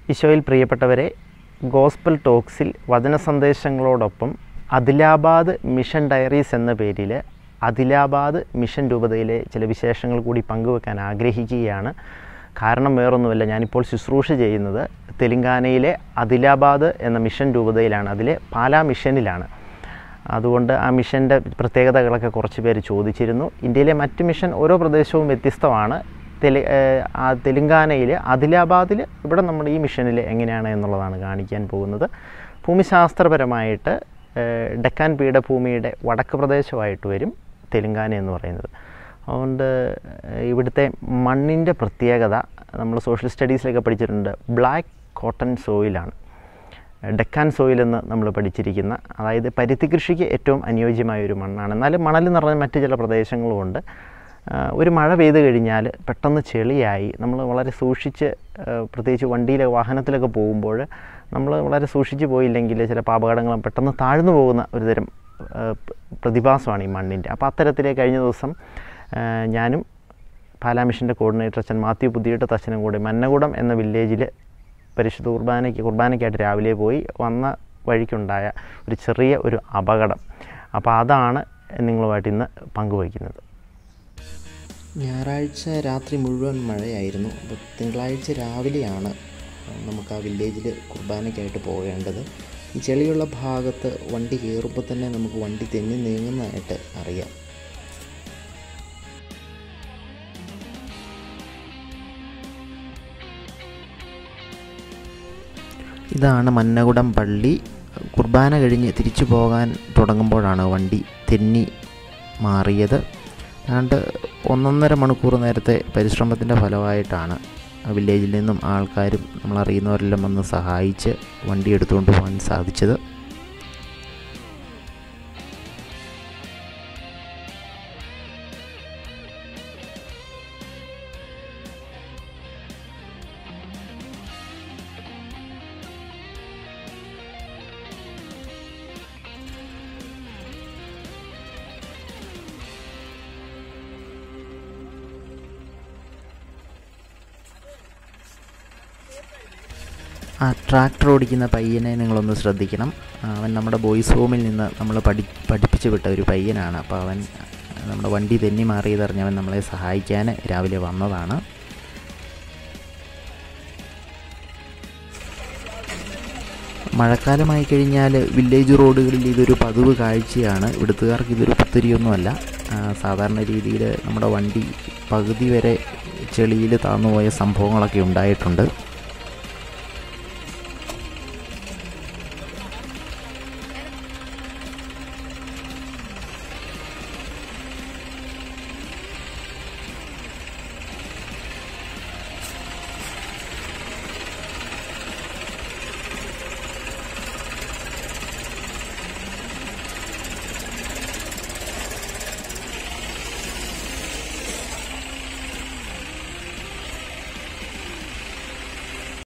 ഈശോയിൽ പ്രിയപ്പെട്ടവരെ ഗോസ്പൽ ടോക്സിൽ വചന സന്ദേശങ്ങളോടൊപ്പം അദിലാബാദ് മിഷൻ ഡയറീസ് എന്ന പേരിൽ അദിലാബാദ് മിഷൻ രൂപതയിലെ ചില വിശേഷങ്ങൾ കൂടി പങ്കുവെക്കാൻ ആഗ്രഹിക്കുകയാണ് കാരണം വേറൊന്നുമല്ല ഞാനിപ്പോൾ ശുശ്രൂഷ ചെയ്യുന്നത് തെലങ്കാനയിലെ അദിലാബാദ് എന്ന മിഷൻ രൂപതയിലാണ് അതിലെ പാലാ മിഷനിലാണ് അതുകൊണ്ട് ആ മിഷൻ്റെ പ്രത്യേകതകളൊക്കെ കുറച്ച് പേര് ചോദിച്ചിരുന്നു ഇന്ത്യയിലെ മറ്റ് മിഷൻ ഓരോ പ്രദേശവും വ്യത്യസ്തമാണ് തെലു ആ തെലുങ്കാനയിൽ ആദിലാബാദിൽ ഇവിടെ നമ്മുടെ ഈ മിഷനിൽ എങ്ങനെയാണ് എന്നുള്ളതാണ് കാണിക്കാൻ പോകുന്നത് ഭൂമിശാസ്ത്രപരമായിട്ട് ഏഹ്, ഡെക്കാൻ പീഠഭൂമിയുടെ വടക്ക് പ്രദേശമായിട്ട് വരും തെലുങ്കാന എന്ന് പറയുന്നത് അതുകൊണ്ട് ഏഹ്, ഇവിടുത്തെ മണ്ണിൻ്റെ പ്രത്യേകത നമ്മൾ സോഷ്യൽ സ്റ്റഡീസിലൊക്കെ പഠിച്ചിട്ടുണ്ട് ബ്ലാക്ക് കോട്ടൺ സോയിലാണ് ഡെക്കാൻ സോയിൽ എന്ന് നമ്മൾ പഠിച്ചിരിക്കുന്ന അതായത് പരുത്തി കൃഷിക്ക് ഏറ്റവും അനുയോജ്യമായ ഒരു മണ്ണാണ് എന്നാലും മണൽ നിറഞ്ഞ മറ്റ് ചില പ്രദേശങ്ങളുമുണ്ട് ആ, ഒരു മഴ പെയ്ത് കഴിഞ്ഞാൽ പെട്ടെന്ന് ചെളിയായി നമ്മൾ വളരെ സൂക്ഷിച്ച് ആ, പ്രത്യേകിച്ച് വണ്ടിയിലെ വാഹനത്തിലൊക്കെ പോകുമ്പോൾ നമ്മൾ വളരെ സൂക്ഷിച്ച് പോയില്ലെങ്കിൽ ചിലപ്പോൾ അപകടങ്ങളും പെട്ടെന്ന് താഴ്ന്നു പോകുന്ന ഒരു തരം ആ, പ- പ്രതിഭാസമാണ് ഈ മണ്ണിൻ്റെ അപ്പോൾ അത്തരത്തിലെ കഴിഞ്ഞ ദിവസം ആ, ഞാനും പാലാ മിഷൻ്റെ കോർഡിനേറ്റർ അച്ഛൻ മാത്യു പുതിയിട്ട് അച്ഛനും കൂടി മന്നകുടം എന്ന വില്ലേജിൽ പരിശുദ്ധ കുർബാനയ്ക്ക് കുർബാനയ്ക്കായിട്ട് രാവിലെ പോയി വന്ന വഴിക്കുണ്ടായ ഒരു ചെറിയ ഒരു അപകടം അപ്പോൾ അതാണ് നിങ്ങളുമായിട്ട് ഇന്ന് പങ്കുവയ്ക്കുന്നത് ഞായറാഴ്ച രാത്രി മുഴുവൻ മഴയായിരുന്നു അപ്പോൾ തിങ്കളാഴ്ച രാവിലെയാണ് നമുക്ക് ആ വില്ലേജിൽ കുർബാനയ്ക്കായിട്ട് പോകേണ്ടത് ഈ ചെളിയുള്ള ഭാഗത്ത് വണ്ടി കയറുമ്പോൾ തന്നെ നമുക്ക് വണ്ടി തെന്നി നീങ്ങുന്നതായിട്ട് അറിയാം ഇതാണ് മന്നകുടം പള്ളി കുർബാന കഴിഞ്ഞ് തിരിച്ചു പോകാൻ തുടങ്ങുമ്പോഴാണ് വണ്ടി തെന്നി മാറിയത് ഏതാണ്ട് ഒന്നൊന്നര മണിക്കൂർ നേരത്തെ പരിശ്രമത്തിൻ്റെ ഫലമായിട്ടാണ് ആ വില്ലേജിൽ നിന്നും ആൾക്കാരും നമ്മളറിയുന്നവരെല്ലാം വന്ന് സഹായിച്ച് വണ്ടി എടുത്തുകൊണ്ട് പോകാൻ സാധിച്ചത് ആ ട്രാക്ടർ ഓടിക്കുന്ന പയ്യനെ നിങ്ങളൊന്ന് ശ്രദ്ധിക്കണം അവൻ നമ്മുടെ ബോയ്സ് ഹോമിൽ നിന്ന് നമ്മൾ പഠി പഠിപ്പിച്ചു വിട്ട ഒരു പയ്യനാണ് അപ്പോൾ അവൻ നമ്മുടെ വണ്ടി തെന്നി മാറിയതറിഞ്ഞ് അവൻ നമ്മളെ സഹായിക്കാൻ രാവിലെ വന്നതാണ് മഴക്കാലമായി കഴിഞ്ഞാൽ വില്ലേജ് റോഡുകളിൽ ഇതൊരു പതിവ് കാഴ്ചയാണ് ഇവിടുത്തുകാർക്ക് ഇതൊരു പുത്തരിയൊന്നുമല്ല ആ, സാധാരണ രീതിയിൽ നമ്മുടെ വണ്ടി പകുതി വരെ ചെളിയിൽ താന്നുപോയ സംഭവങ്ങളൊക്കെ ഉണ്ടായിട്ടുണ്ട്